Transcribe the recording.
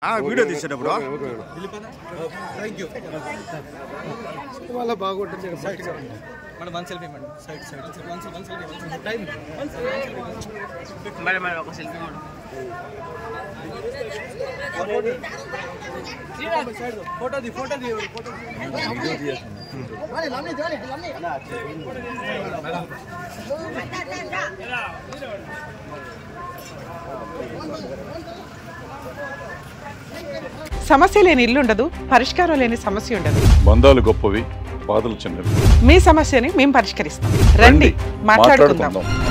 video తీసేటప్పుడు వాళ్ళ బాగుంటుంది madam one selfie madam side side one selfie one selfie time madam madam ఒక selfie madam ఫోటోది ఫోటోది ఫోటో సమస్య లేని ఇల్లు ఉండదు పరిష్కారం లేని సమస్య ఉండదు బంధాలు గొప్పవి బాధలు చిన్నవి మీ సమస్యని మేము పరిష్కరిస్తాం రండి మాట్లాడుకుందాం మాట్లాడుకుందాం